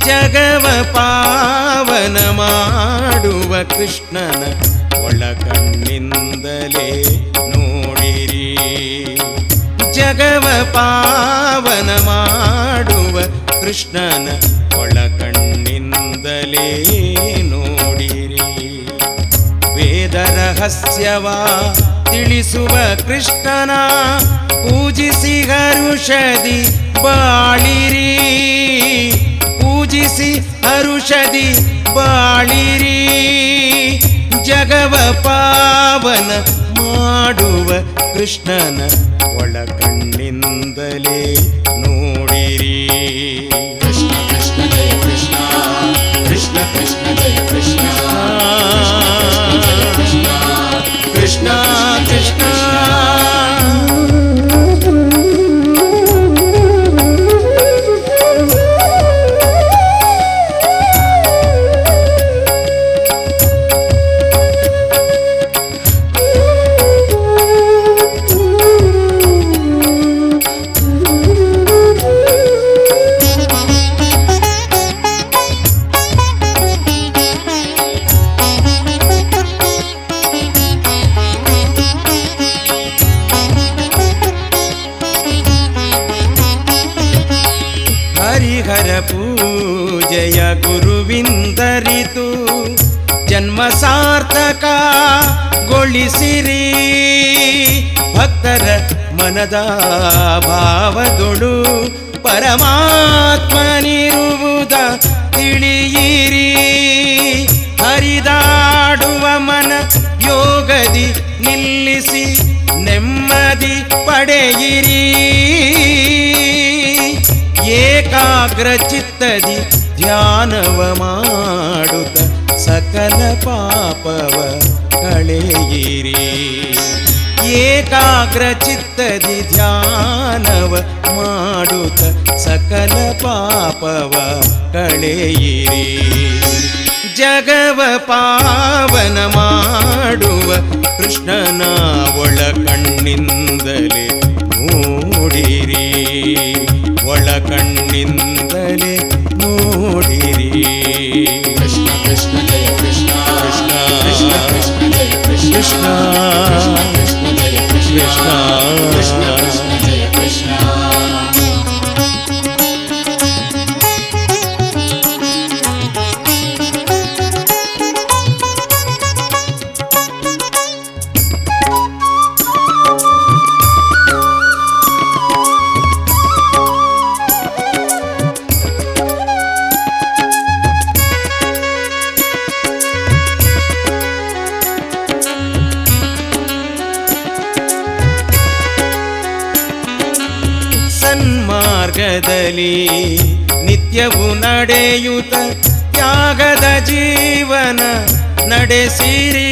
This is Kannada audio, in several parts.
ಜಗವ ಪಾವನ ಮಾಡುವ ಕೃಷ್ಣನ ಒಳಕಣ್ಣಿಂದಲೇ ನೋಡಿರಿ ಜಗವ ಪಾವನ ಮಾಡುವ ಕೃಷ್ಣನ ಒಳಕಣ್ಣಿಂದಲೇ ನೋಡಿರಿ ವೇದ ರಹಸ್ಯವ ತಿಳಿಸುವ ಕೃಷ್ಣನ ಪೂಜಿಸಿ ಹರುಷದಿ ಬಾಳಿರಿ ಪೂಜಿಸಿ ಹರುಷದಿ ಬಾಳಿರಿ ಜಗವ ಪಾವನ ಮಾಡುವ ಕೃಷ್ಣನ ಒಳಕಣ್ಣಿಂದಲೇ ನೋಡಿರಿ ಕೃಷ್ಣ ಕೃಷ್ಣ ಜಯ ಕೃಷ್ಣ ಕೃಷ್ಣ ಕೃಷ್ಣ ಜಯ ಕೃಷ್ಣ ಕೃಷ್ಣ ಕೃಷ್ಣ ಹರಿಹರ ಪೂಜೆಯ ಗುರುವಿಂದರಿತು ಜನ್ಮ ಸಾರ್ಥಕ ಗೊಳಿಸಿರಿ ಭಕ್ತರ ಮನದ ಭಾವದೊಳು ಪರಮಾತ್ಮನಿರುವುದ ತಿಳಿಯಿರಿ ಹರಿದಾಡುವ ಮನ ಯೋಗದಿ ನಿಲ್ಲಿಸಿ ನೆಮ್ಮದಿ ಪಡೆಯಿರಿ ಏಕಾಗ್ರ ಚಿತ್ತದಿ ಧ್ಯಾನವ ಮಾಡುತ್ತ ಸಕಲ ಪಾಪವ ಕಳೆಯಿರಿ ಏಕಾಗ್ರ ಚಿತ್ತದಿ ಧ್ಯಾನವ ಮಾಡುತ್ತ ಸಕಲ ಪಾಪವ ಕಳೆಯಿರಿ ಜಗವ ಪಾವನ ಮಾಡುವ ಕೃಷ್ಣನ ಒಳ ಕಣ್ಣಿಂದಲೇ ನೋಡಿರಿ ಒಳ ಕಣ್ಣಿಂದಲೇ ನೋಡಿರಿ ಕೃಷ್ಣ ಕೃಷ್ಣ ಜಯ ಕೃಷ್ಣ ಕೃಷ್ಣ ಕೃಷ್ಣ ಕೃಷ್ಣ ಜಯ ಕೃಷ್ಣ ಕೃಷ್ಣ ಕೃಷ್ಣ ಜಯ ಕೃಷ್ಣ ಕೃಷ್ಣ ಕೃಷ್ಣ ಕೃಷ್ಣ ಜಯ ಕೃಷ್ಣ ಸನ್ಮಾರ್ಗದಲ್ಲಿ ನಿತ್ಯವು ನಡೆಯುತ್ತ ತ್ಯಾಗದ ಜೀವನ ನಡೆಸಿರಿ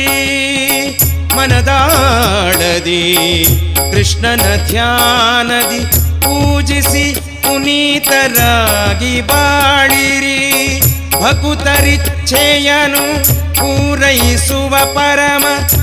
ಮನದಾಳದಿ ಕೃಷ್ಣನ ಧ್ಯಾನದಿ ಪೂಜಿಸಿ ಪುನೀತರಾಗಿ ಬಾಳಿರಿ ಭಕುತರಿಚ್ಛೆಯನು ಪೂರೈಸುವ ಪರಮ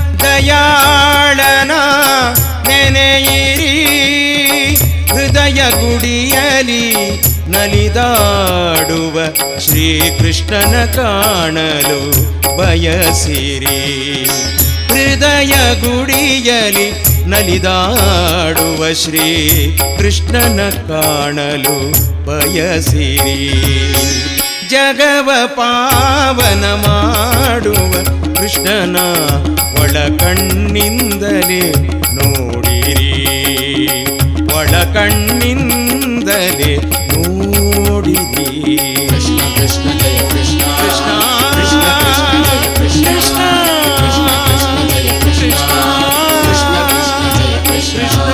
ದಯಾಳನ ನೆನೆಯಿರಿ ಹೃದಯ ಗುಡಿಯಲಿ ನಲಿದಾಡುವ ಶ್ರೀಕೃಷ್ಣನ ಕಾಣಲು ಬಯಸಿರಿ ಹೃದಯ ಗುಡಿಯಲಿ ನಲಿದಾಡುವ ಶ್ರೀ ಕೃಷ್ಣನ ಕಾಣಲು ಬಯಸಿರಿ ಜಗವ ಪಾವನ ಮಾಡುವ ಕೃಷ್ಣನ ಒಳ ಕಣ್ಣಿಂದಲೇ ನೋಡಿರಿ ಒಳ ಕಣ್ಣಿಂದಲೇ ನೋಡಿರಿ ಕೃಷ್ಣ ಕೃಷ್ಣ ಜಯ ಕೃಷ್ಣ ಕೃಷ್ಣ ಕೃಷ್ಣ ಕೃಷ್ಣ ಜಯ ಕೃಷ್ಣ ಕೃಷ್ಣ ಕೃಷ್ಣ ಕೃಷ್ಣ ಜಯ ಕೃಷ್ಣ ಕೃಷ್ಣ ಕೃಷ್ಣ ಜಯ ಕೃಷ್ಣ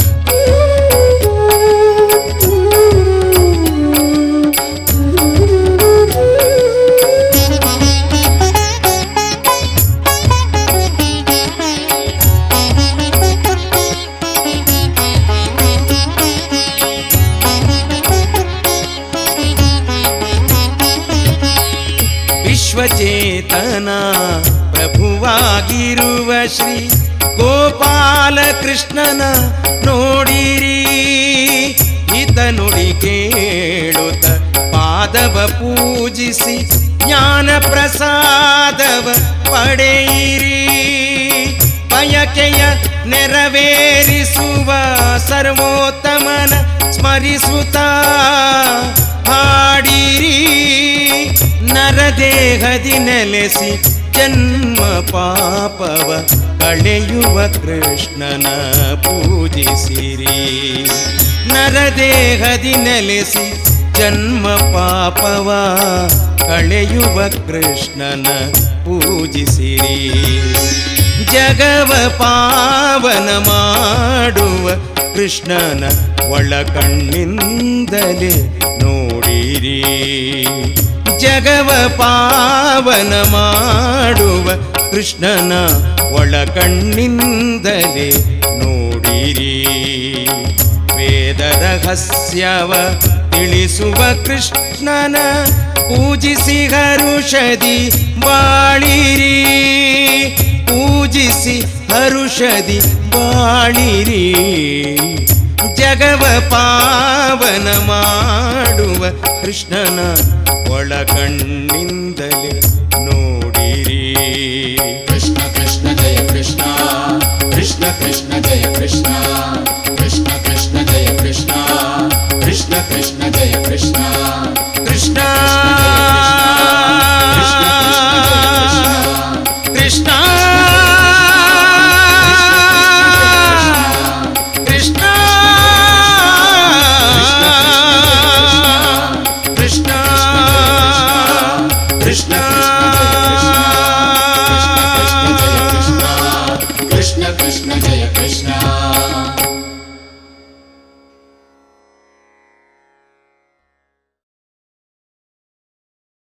Thank you. ವಿಶ್ವಚೇತನ ಪ್ರಭುವಾಗಿರುವ ಶ್ರೀ ಗೋಪಾಲ ಕೃಷ್ಣನ ನೋಡಿರಿ ಹಿತ ನುಡಿ ಕೇಳುತ್ತ ಪಾದವ ಪೂಜಿಸಿ ಜ್ಞಾನ ಪ್ರಸಾದವ ಪಡೆಯಿರಿ ಬಯಕೆಯ ನೆರವೇರಿಸುವ ಸರ್ವೋತ್ತಮನ ಸ್ಮರಿಸುತ್ತ ಹಾಡಿರಿ ನರದೇಹದಿ ನೆಲೆಸಿ ಜನ್ಮ ಪಾಪವ ಕಳೆಯುವ ಕೃಷ್ಣನ ಪೂಜಿಸಿರಿ ನರದೇಹದಿ ನೆಲೆಸಿ ಜನ್ಮ ಪಾಪವ ಕಳೆಯುವ ಕೃಷ್ಣನ ಪೂಜಿಸಿರಿ ಜಗವ ಪಾವನ ಮಾಡುವ ಕೃಷ್ಣನ ಒಳ ಕಣ್ಣಿಂದಲೇ ನೋಡಿರಿ ಜಗವ ಪಾವನ ಮಾಡುವ ಕೃಷ್ಣನ ಒಳ ಕಣ್ಣಿಂದಲೇ ನೋಡಿರಿ ವೇದ ರಹಸ್ಯವ ತಿಳಿಸುವ ಕೃಷ್ಣನ ಪೂಜಿಸಿ ಹರುಷದಿ ಬಾಳಿರಿ ಪೂಜಿಸಿ ಹರುಷದಿ ಬಾಳಿರಿ ಜಗವ ಪಾವನ ಮಾಡುವ ಕೃಷ್ಣನ ಒಳ ಕಣ್ಣಿಂದಲೇ ನೋಡಿರಿ ಕೃಷ್ಣ ಕೃಷ್ಣ ಜಯ ಕೃಷ್ಣ ಕೃಷ್ಣ ಕೃಷ್ಣ ಜಯ ಕೃಷ್ಣ ಕೃಷ್ಣ ಕೃಷ್ಣ ಜಯ ಕೃಷ್ಣ ಕೃಷ್ಣ ಕೃಷ್ಣ ಜಯ ಕೃಷ್ಣ ಕೃಷ್ಣ ಕೃಷ್ಣ ಕೃಷ್ಣ ಕೃಷ್ಣ ಕೃಷ್ಣ ಕೃಷ್ಣ ಕೃಷ್ಣ ಕೃಷ್ಣ ಜಯ ಕೃಷ್ಣ